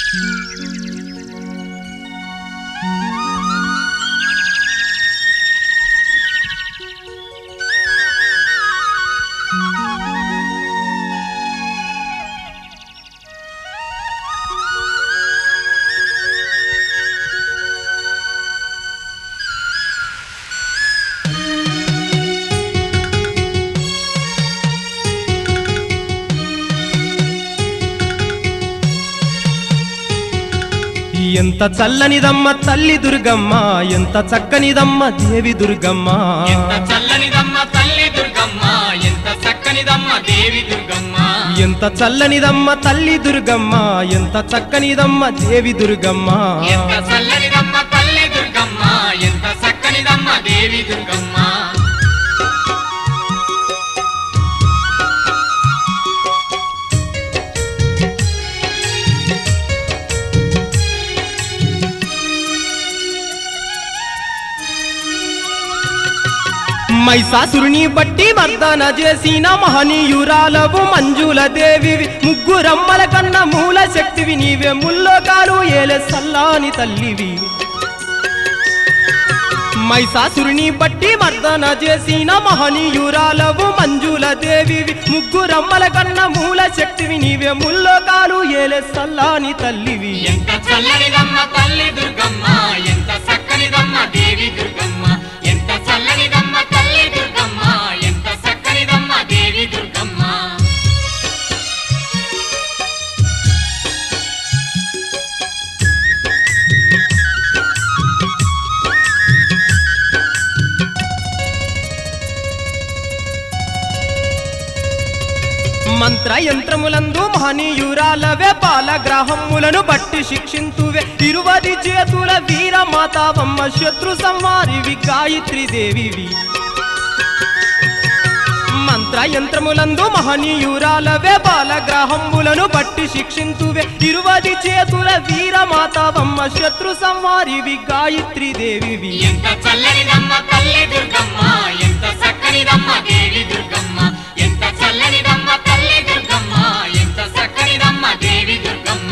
ఎంత చల్లనిదమ్మ తల్లి దుర్గమ్మ ఎంత చక్కనిదమ్మ దేవి దుర్గమ్మ ఎంత చల్లనిదమ్మ తల్లి దుర్గమ్మ ఎంత చక్కనిదమ్మ దేవి దుర్గమ్మ ఎంత చల్లనిదమ్మ తల్లి దుర్గమ్మ ఎంత చక్కనిదమ్మ దేవి దుర్గమ్మ ఎంత చల్లనిదమ్మ తల్లి దుర్గమ్మ ఎంత చక్కనిదమ్మ దేవి దుర్గమ్మ మైసాసురుని బట్టి మర్దన చేసిన మహనీయురాలవు మంజుల దేవివి ముగ్గురమ్మల కన్న మూల శక్తివి నీవే ముల్లోకాలు ఏలే సల్లాని తల్లివి మైసాసురుని బట్టి మర్దన చేసిన మహనీయురాలవు మంజుల దేవివి ముగ్గురమ్మల కన్న మూల శక్తివి నీవే ముల్లోకాలు ఏలే సల్లాని తల్లివి ఎంత చల్లనిదమ్మ తల్లి దుర్గమ్మ ఎంత చక్కనిదమ్మ దేవి దుర్గమ్మ ఎంత చల్లనిదమ్మ తల్లి దుర్గమ్మ ఎంత చక్కనిదమ్మ దేవి దుర్గమ్మ మంత్ర యంత్రములందు మహనీయురాలవే పాలగ్రాహములను బట్టి శిక్షింతువే ఇరువది చేతుల వీర మాతావమ్మ శత్రు సంహారివి గాయత్రి దేవివి మంత్ర యంత్రములందు మహనీయురాలవే బాలగ్రాహములను బట్టి శిక్షింతువే ఇరువది చేతుల వీర మాతావమ్మ శత్రు సంహారివి గాయత్రి దేవివి ఎంత చల్లనిదమ్మ తల్లి దుర్గమ్మ ఎంత చక్కనిదమ్మ దేవి దుర్గమ్మ ఎంత చల్లనిదమ్మ తల్లి దుర్గమ్మ ఎంత చక్కనిదమ్మ దేవి దుర్గమ్మ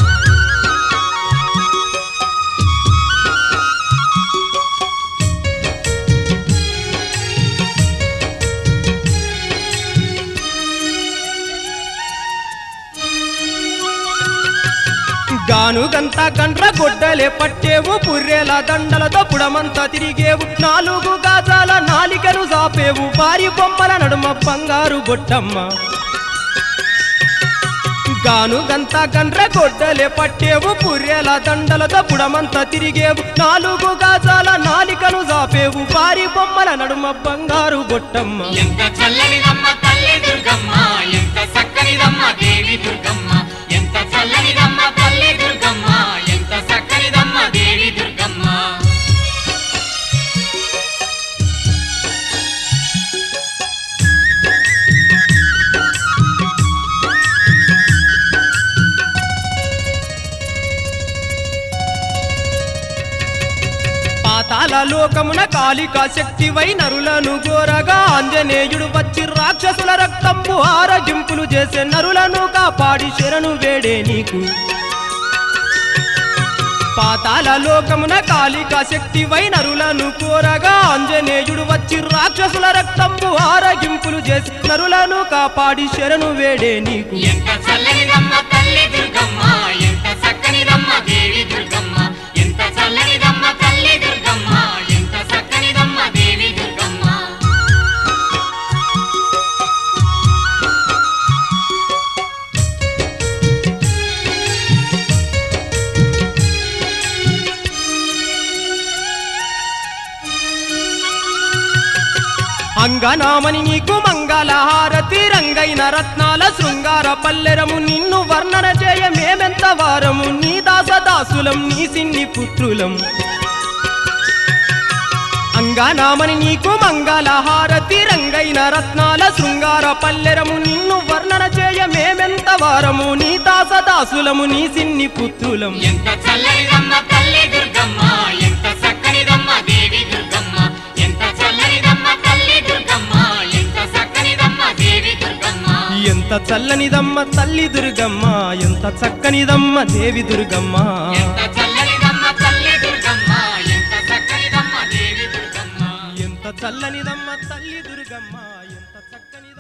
గానుగంత కండ్ర గొడ్డలే పట్టేవు పుర్రెల దండలతో పుడమంతా తిరిగేవు నాలుగు గాజాల నాలికను జాపేవు వారి బొమ్మల నడుమ బంగారు బొట్టమ్మ గానుగంత కండ్ర గొడ్డలే పట్టేవు పుర్రెల దండలతో పుడమంతా తిరిగేవు నాలుగు గాజాల నాలికను జాపేవు వారి బొమ్మల నడుమ బంగారు బొట్టమ్మ ఎంత చల్లనిదమ్మ తల్లి దుర్గమ్మ ఎంత చక్కనిదమ్మ దేవి దుర్గమ్మ ఎంత చల్లనిదమ్మ తల్లి దుర్గమ్మ ఎంత చక్కనిదమ్మ దేవి దుర్గమ్మ పాతాల లోకమున కాళికా శక్తివై నరులను గోరగా ఆంజనేయుడు వచ్చి రాక్షసుల రక్తంబు ఆరగింపులు చేసే నరులను కాపాడి శరణు వేడే నీకు పాతాల లోకమున కాళికా శక్తివై నరులను కోరగా ఆంజనేయుడు వచ్చి రాక్షసుల రక్తంబు ఆరగింపులు చేసి నరులను కాపాడి శరణు వేడే నీకు ఎంత చల్లనిదమ్మ తల్లి దుర్గమ్మ ఎంత చక్కనిదమ్మ దేవి దుర్గమ్మ ఎంత చల్లనిదమ్మ తల్లి దుర్గమ్మ ఎంత చక్కనిదమ్మ దేవి దుర్గమ్మ అంగనామని నీకు మంగళహారతి రంగైన రత్నాల శృంగార పల్లెరము నిన్ను వర్ణన చేయ మేమెంత వారము నీ దాసదాసులం నీ సిన్ని పుత్రులం అంగనామని నీకు మంగళహారతి రంగైన రత్నాల శృంగార పల్లెరము నిన్ను వర్ణన చేయ మేమెంత వారము నీ దాసదాసులము నీ సిన్ని పుత్రులం ఎంత చల్లనిదమ్మ తల్లి దుర్గమ్మ ఎంత చక్కనిదమ్మ దేవి దుర్గమ్మ ఎంత చల్లనిదమ్మ తల్లి దుర్గమ్మ ఎంత చక్కనిదమ్మ దేవి దుర్గమ్మ ఎంత ఎంత చల్లనిదమ్మ తల్లి దుర్గమ్మ ఎంత చక్కనిదమ్మ దేవి దుర్గమ్మ ఎంత చల్లనిదమ్మ తల్లి దుర్గమ్మ ఎంత చక్కనిదమ్మ దేవి దుర్గమ్మ ఎంత చల్లనిదమ్మ తల్లి దుర్గమ్మ ఎంత చక్కనిదమ్మ